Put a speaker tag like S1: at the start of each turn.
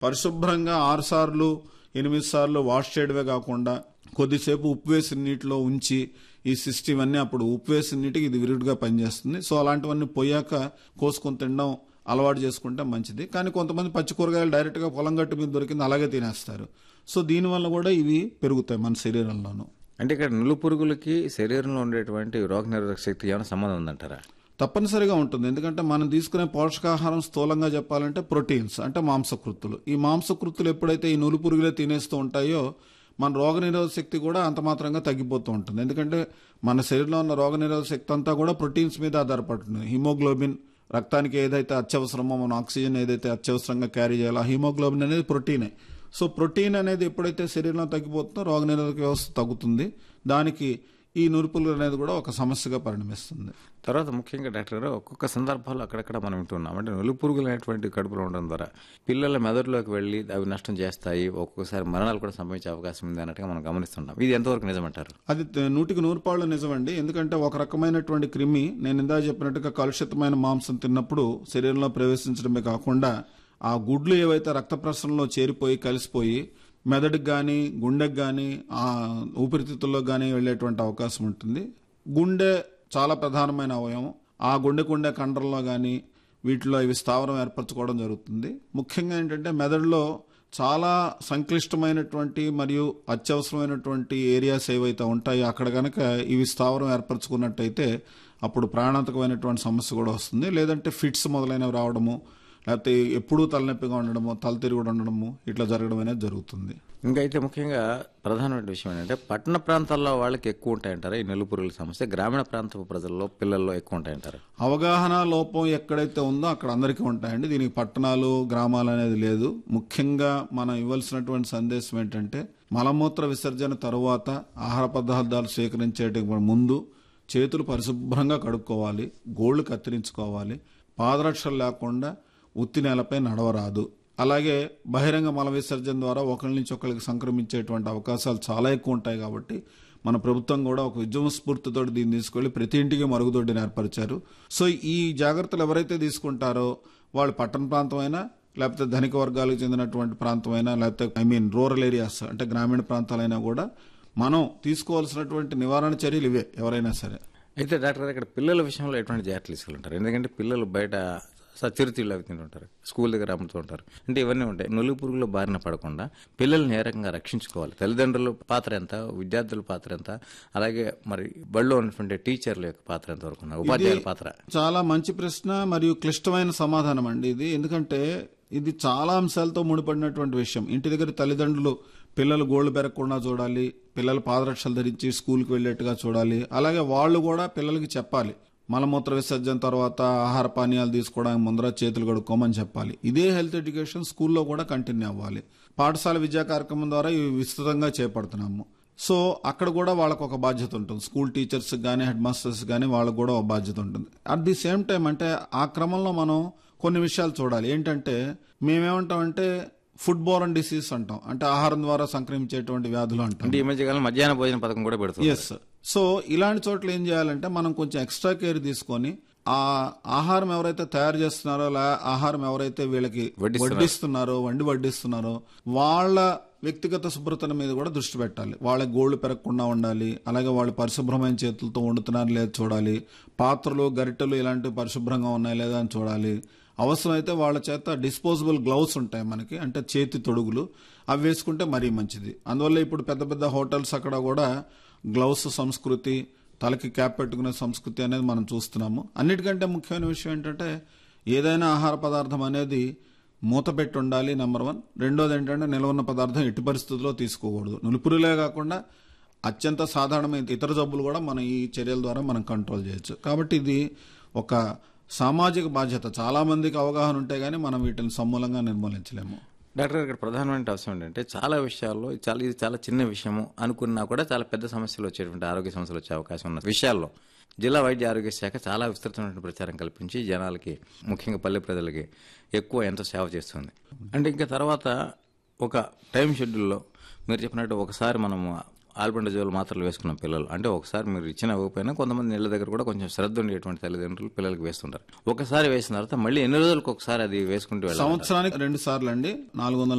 S1: పరిశుభ్రంగా ఆరు సార్లు ఎనిమిది సార్లు వాష్ చేయడమే కాకుండా కొద్దిసేపు ఉప్పు వేసిన నీటిలో ఉంచి ఈ సిస్టమ్ అన్ని అప్పుడు ఉప్పు వేసిన నీటికి ఇది విరుడుగా పనిచేస్తుంది సో అలాంటివన్నీ పోయాక కోసుకొని తినడం అలవాటు చేసుకుంటే మంచిది కానీ కొంతమంది పచ్చి కూరగాయలు డైరెక్ట్గా పొలం గట్టు మీద దొరికింది అలాగే తినేస్తారు సో దీనివల్ల కూడా ఇవి పెరుగుతాయి మన శరీరంలోనూ
S2: అంటే ఇక్కడ నులు పురుగులకి శరీరంలో ఉండేటువంటి రోగనిరోధక శక్తి ఏమైనా సంబంధం ఉందంటారా
S1: తప్పనిసరిగా ఉంటుంది ఎందుకంటే మనం తీసుకునే పోషకాహారం స్థూలంగా చెప్పాలంటే ప్రోటీన్స్ అంటే మాంసకృత్తులు ఈ మాంసకృత్తులు ఎప్పుడైతే ఈ నులు పురుగులే తినేస్తూ ఉంటాయో మన రోగనిరోధక శక్తి కూడా అంత మాత్రంగా తగ్గిపోతూ ఉంటుంది ఎందుకంటే మన శరీరంలో ఉన్న రోగనిరోధక శక్తి అంతా కూడా ప్రోటీన్స్ మీద ఆధారపడుతుంది హిమోగ్లోబిన్ రక్తానికి ఏదైతే అత్యవసరమో మనం ఆక్సిజన్ ఏదైతే అత్యవసరంగా క్యారీ చేయాలో ఆ హిమోగ్లోబిన్ అనేది ప్రోటీనే సో ప్రోటీన్ అనేది ఎప్పుడైతే శరీరంలో తగ్గిపోతుందో రోగనిరోధక వ్యవస్థ తగ్గుతుంది దానికి ఈ నురుపులు అనేది కూడా ఒక సమస్యగా పరిణమిస్తుంది
S2: తర్వాత ముఖ్యంగా డాక్టర్ గారు ఒక్కొక్క సందర్భాల్లో అక్కడక్కడ మనం వింటున్నాం అంటే నులు పురుగులు అనేటువంటి కడుపులో ఉండడం ద్వారా పిల్లల మెదడులోకి వెళ్ళి అవి నష్టం చేస్తాయి ఒక్కొక్కసారి మరణాలు కూడా సంభవించే అవకాశం ఉంది అన్నట్టుగా మనం గమనిస్తుంటాం ఇది ఎంతవరకు నిజమంటారు
S1: అది త- నూటికి నూరు పాళ్ళు నిజమండి ఎందుకంటే ఒక రకమైనటువంటి క్రిమి నేను ఇందా చెప్పినట్టుగా కలుషితమైన మాంసం తిన్నప్పుడు శరీరంలో ప్రవేశించడమే కాకుండా ఆ గుడ్లు ఏవైతే రక్త ప్రసరణలో చేరిపోయి కలిసిపోయి మెదడుకు కానీ గుండెకి కానీ ఆ ఊపిరితిత్తుల్లో కానీ వెళ్ళేటువంటి అవకాశం ఉంటుంది గుండె చాలా ప్రధానమైన అవయవం ఆ గుండెకు ఉండే కండరంలో కానీ వీటిలో ఇవి స్థావరం ఏర్పరచుకోవడం జరుగుతుంది ముఖ్యంగా ఏంటంటే మెదడులో చాలా సంక్లిష్టమైనటువంటి మరియు అత్యవసరమైనటువంటి ఏరియాస్ ఏవైతే ఉంటాయో అక్కడ కనుక ఇవి స్థావరం ఏర్పరచుకున్నట్టయితే అప్పుడు ప్రాణాంతకమైనటువంటి సమస్య కూడా వస్తుంది లేదంటే ఫిట్స్ మొదలైనవి రావడము లేకపోతే ఎప్పుడూ తలనొప్పిగా ఉండడము తల తిరుగుడు ఉండడము ఇట్లా జరగడం అనేది జరుగుతుంది
S2: ఇంకా అయితే ముఖ్యంగా ప్రధానమైన విషయం ఏంటంటే పట్టణ ప్రాంతాల్లో వాళ్ళకి ఎక్కువ ఉంటాయంటారా ఈ నెల్లు పురుగుల సమస్య గ్రామీణ ప్రాంత ప్రజల్లో పిల్లల్లో ఎక్కువ ఉంటాయంటారా
S1: అవగాహన లోపం ఎక్కడైతే ఉందో అక్కడ అందరికీ ఉంటాయండి దీనికి పట్టణాలు గ్రామాలు అనేది లేదు ముఖ్యంగా మనం ఇవ్వాల్సినటువంటి సందేశం ఏంటంటే మలమూత్ర విసర్జన తరువాత ఆహార పదార్థాలు స్వీకరించేట ముందు చేతులు పరిశుభ్రంగా కడుక్కోవాలి గోళ్లు కత్తిరించుకోవాలి పాదరక్షలు లేకుండా ఉత్తి నేలపై నడవరాదు అలాగే బహిరంగ మల విసర్జన ద్వారా ఒకరి నుంచి ఒకరికి సంక్రమించేటువంటి అవకాశాలు చాలా ఎక్కువ ఉంటాయి కాబట్టి మన ప్రభుత్వం కూడా ఒక ఉద్యమ స్ఫూర్తితో దీన్ని తీసుకెళ్లి ప్రతి ఇంటికి మరుగుదొడ్డిని ఏర్పరిచారు సో ఈ జాగ్రత్తలు ఎవరైతే తీసుకుంటారో వాళ్ళు పట్టణ ప్రాంతమైనా లేకపోతే ధనిక వర్గాలకు చెందినటువంటి ప్రాంతమైనా లేకపోతే ఐ మీన్ రూరల్ ఏరియాస్ అంటే గ్రామీణ ప్రాంతాలైనా కూడా మనం తీసుకోవాల్సినటువంటి నివారణ చర్యలు ఇవే ఎవరైనా సరే
S2: అయితే డాక్టర్ గారు ఇక్కడ పిల్లల విషయంలో ఎటువంటి జాగ్రత్తలు తీసుకుంటారు ఎందుకంటే పిల్లలు బయట చిరుతిళ్ళు అవి తింటుంటారు స్కూల్ దగ్గర అమ్ముతూ ఉంటారు అంటే ఇవన్నీ ఉంటాయి నులు పురుగుల బారిన పడకుండా పిల్లల్ని ఏ రకంగా రక్షించుకోవాలి తల్లిదండ్రుల పాత్ర ఎంత విద్యార్థుల పాత్ర ఎంత అలాగే మరి బడిలో ఉన్నటువంటి టీచర్ల యొక్క పాత్ర ఎంత వరకు ఉన్నారు ఉపాధ్యాయుల పాత్ర
S1: చాలా మంచి ప్రశ్న మరియు క్లిష్టమైన సమాధానం అండి ఇది ఎందుకంటే ఇది చాలా అంశాలతో ముడిపడినటువంటి విషయం ఇంటి దగ్గర తల్లిదండ్రులు పిల్లలు గోళ్లు పెరగకుండా చూడాలి పిల్లలు పాదరక్షలు ధరించి స్కూల్కి వెళ్ళేట్టుగా చూడాలి అలాగే వాళ్ళు కూడా పిల్లలకి చెప్పాలి మలమూత్ర విసర్జన తర్వాత ఆహార పానీయాలు తీసుకోవడానికి ముందర చేతులు కడుక్కోమని చెప్పాలి ఇదే హెల్త్ ఎడ్యుకేషన్ స్కూల్లో కూడా కంటిన్యూ అవ్వాలి పాఠశాల విద్యా కార్యక్రమం ద్వారా ఇవి విస్తృతంగా చేపడుతున్నాము సో అక్కడ కూడా వాళ్ళకు ఒక బాధ్యత ఉంటుంది స్కూల్ టీచర్స్ కానీ హెడ్ మాస్టర్స్ కానీ వాళ్ళకు కూడా ఒక బాధ్యత ఉంటుంది అట్ ది సేమ్ టైం అంటే ఆ క్రమంలో మనం కొన్ని విషయాలు చూడాలి ఏంటంటే మేమేమంటామంటే ఫుడ్ బోరన్ డిసీజ్ అంటాం అంటే ఆహారం ద్వారా సంక్రమించేటువంటి వ్యాధులు అంటాం
S2: అంటే ఈ మధ్యకాలం మధ్యాహ్న భోజన పథకం కూడా పెడుతుంది
S1: ఎస్ సో ఇలాంటి చోట్ల ఏం చేయాలంటే మనం కొంచెం ఎక్స్ట్రా కేర్ తీసుకొని ఆ ఆహారం ఎవరైతే తయారు చేస్తున్నారో లే ఆహారం ఎవరైతే వీళ్ళకి వడ్డిస్తున్నారో వండి వడ్డిస్తున్నారో వాళ్ళ వ్యక్తిగత శుభ్రత మీద కూడా దృష్టి పెట్టాలి వాళ్ళ గోళ్లు పెరగకుండా ఉండాలి అలాగే వాళ్ళు పరిశుభ్రమైన చేతులతో వండుతున్నారు లేదా చూడాలి పాత్రలు గరిటెలు ఇలాంటివి పరిశుభ్రంగా ఉన్నాయి లేదా అని చూడాలి అవసరమైతే వాళ్ళ చేత డిస్పోజబుల్ గ్లౌస్ ఉంటాయి మనకి అంటే చేతి తొడుగులు అవి వేసుకుంటే మరీ మంచిది అందువల్ల ఇప్పుడు పెద్ద పెద్ద హోటల్స్ అక్కడ కూడా గ్లౌస్ సంస్కృతి తలకి క్యాప్ పెట్టుకునే సంస్కృతి అనేది మనం చూస్తున్నాము అన్నిటికంటే ముఖ్యమైన విషయం ఏంటంటే ఏదైనా ఆహార పదార్థం అనేది మూత పెట్టి ఉండాలి నెంబర్ వన్ రెండోది ఏంటంటే నిల్వ ఉన్న పదార్థం ఎట్టి పరిస్థితుల్లో తీసుకోకూడదు నులుపురులే కాకుండా అత్యంత సాధారణమైన ఇతర జబ్బులు కూడా మనం ఈ చర్యల ద్వారా మనం కంట్రోల్ చేయొచ్చు కాబట్టి ఇది ఒక సామాజిక బాధ్యత చాలా మందికి అవగాహన ఉంటే గానీ మనం వీటిని సమూలంగా నిర్మూలించలేము
S2: డాక్టర్ గారు ఇక్కడ ప్రధానమైన అవసరం ఏంటంటే చాలా విషయాల్లో చాలా ఇది చాలా చిన్న విషయము అనుకున్నా కూడా చాలా పెద్ద సమస్యలు వచ్చేటువంటి ఆరోగ్య సమస్యలు వచ్చే అవకాశం ఉన్న విషయాల్లో జిల్లా వైద్య ఆరోగ్య శాఖ చాలా విస్తృతమైన ప్రచారం కల్పించి జనాలకి ముఖ్యంగా పల్లె ప్రజలకి ఎక్కువ ఎంతో సేవ చేస్తుంది అంటే ఇంకా తర్వాత ఒక టైం షెడ్యూల్లో మీరు చెప్పినట్టు ఒకసారి మనము ఆల్బండజోల్ మాత్రలు వేసుకున్న పిల్లలు అంటే ఒకసారి మీరు ఇచ్చిన ఇవ్వకపోయినా కొంతమంది ఇళ్ళ దగ్గర కూడా కొంచెం శ్రద్ధ ఉండేటువంటి తల్లిదండ్రులు పిల్లలకి వేస్తుంటారు ఒకసారి వేసిన తర్వాత మళ్ళీ ఎన్ని రోజులకు ఒకసారి అది వేసుకుంటూ వెళ్ళాలి
S1: సంవత్సరానికి రెండు సార్లు అండి నాలుగు వందల